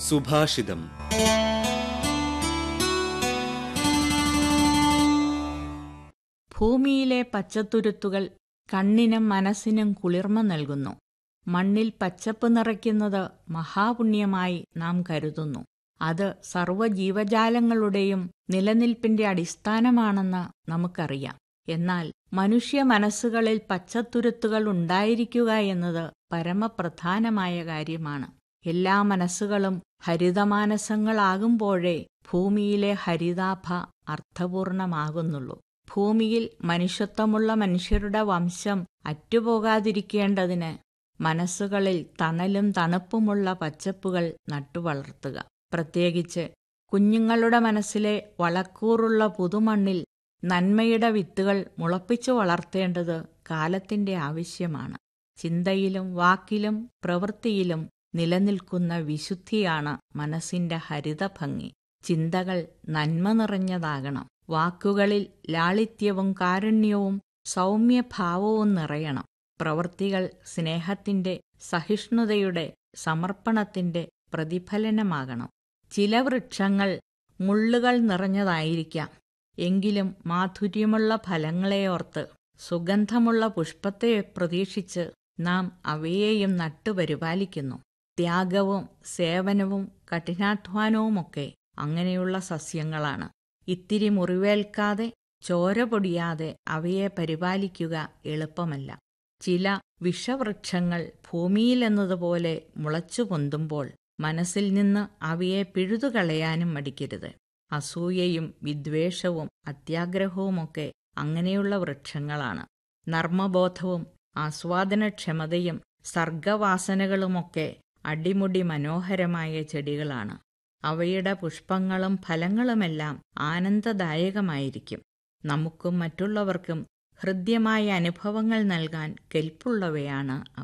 സുഭാഷിതം ഭൂമിയിലെ പച്ചത്തുരുത്തുകൾ കണ്ണിനും മനസ്സിനും കുളിർമ നൽകുന്നു മണ്ണിൽ പച്ചപ്പ് നിറയ്ക്കുന്നത് മഹാപുണ്യമായി നാം കരുതുന്നു അത് സർവ്വജീവജാലങ്ങളുടെയും നിലനിൽപ്പിന്റെ അടിസ്ഥാനമാണെന്ന് നമുക്കറിയാം എന്നാൽ മനുഷ്യ മനസ്സുകളിൽ പച്ചത്തുരുത്തുകൾ ഉണ്ടായിരിക്കുക എന്നത് പരമപ്രധാനമായ കാര്യമാണ് എല്ലാ മനസ്സുകളും ഹരിതമാനസങ്ങളാകുമ്പോഴേ ഭൂമിയിലെ ഹരിതാഭ അർത്ഥപൂർണമാകുന്നുള്ളൂ ഭൂമിയിൽ മനുഷ്യത്വമുള്ള മനുഷ്യരുടെ വംശം അറ്റുപോകാതിരിക്കേണ്ടതിന് മനസ്സുകളിൽ തണലും തണുപ്പുമുള്ള പച്ചപ്പുകൾ നട്ടുവളർത്തുക പ്രത്യേകിച്ച് കുഞ്ഞുങ്ങളുടെ മനസ്സിലെ വളക്കൂറുള്ള പുതുമണ്ണിൽ നന്മയുടെ വിത്തുകൾ മുളപ്പിച്ചു വളർത്തേണ്ടത് കാലത്തിന്റെ ആവശ്യമാണ് ചിന്തയിലും വാക്കിലും പ്രവൃത്തിയിലും നിലനിൽക്കുന്ന വിശുദ്ധിയാണ് മനസ്സിന്റെ ഹരിതഭംഗി ചിന്തകൾ നന്മ നിറഞ്ഞതാകണം വാക്കുകളിൽ ലാളിത്യവും കാരുണ്യവും സൗമ്യഭാവവും നിറയണം പ്രവൃത്തികൾ സ്നേഹത്തിന്റെ സഹിഷ്ണുതയുടെ സമർപ്പണത്തിന്റെ പ്രതിഫലനമാകണം ചില വൃക്ഷങ്ങൾ മുള്ളുകൾ നിറഞ്ഞതായിരിക്കാം എങ്കിലും മാധുര്യമുള്ള ഫലങ്ങളെ ഓർത്ത് സുഗന്ധമുള്ള പുഷ്പത്തെ പ്രതീക്ഷിച്ച് നാം അവയെയും നട്ടുപരിപാലിക്കുന്നു ത്യാഗവും സേവനവും കഠിനാധ്വാനവുമൊക്കെ അങ്ങനെയുള്ള സസ്യങ്ങളാണ് ഇത്തിരി മുറിവേൽക്കാതെ ചോര പൊടിയാതെ അവയെ പരിപാലിക്കുക എളുപ്പമല്ല ചില വിഷവൃക്ഷങ്ങൾ ഭൂമിയിലെന്നതുപോലെ മുളച്ചു പൊന്തുമ്പോൾ മനസ്സിൽ നിന്ന് അവയെ പിഴുതുകളയാനും മടിക്കരുത് അസൂയയും വിദ്വേഷവും അത്യാഗ്രഹവുമൊക്കെ അങ്ങനെയുള്ള വൃക്ഷങ്ങളാണ് നർമ്മബോധവും ആസ്വാദനക്ഷമതയും സർഗവാസനകളുമൊക്കെ അടിമുടി മനോഹരമായ ചെടികളാണ് അവയുടെ പുഷ്പങ്ങളും ഫലങ്ങളുമെല്ലാം ആനന്ദദായകമായിരിക്കും നമുക്കും മറ്റുള്ളവർക്കും ഹൃദ്യമായ അനുഭവങ്ങൾ നൽകാൻ കെൽപ്പുള്ളവയാണ് അവ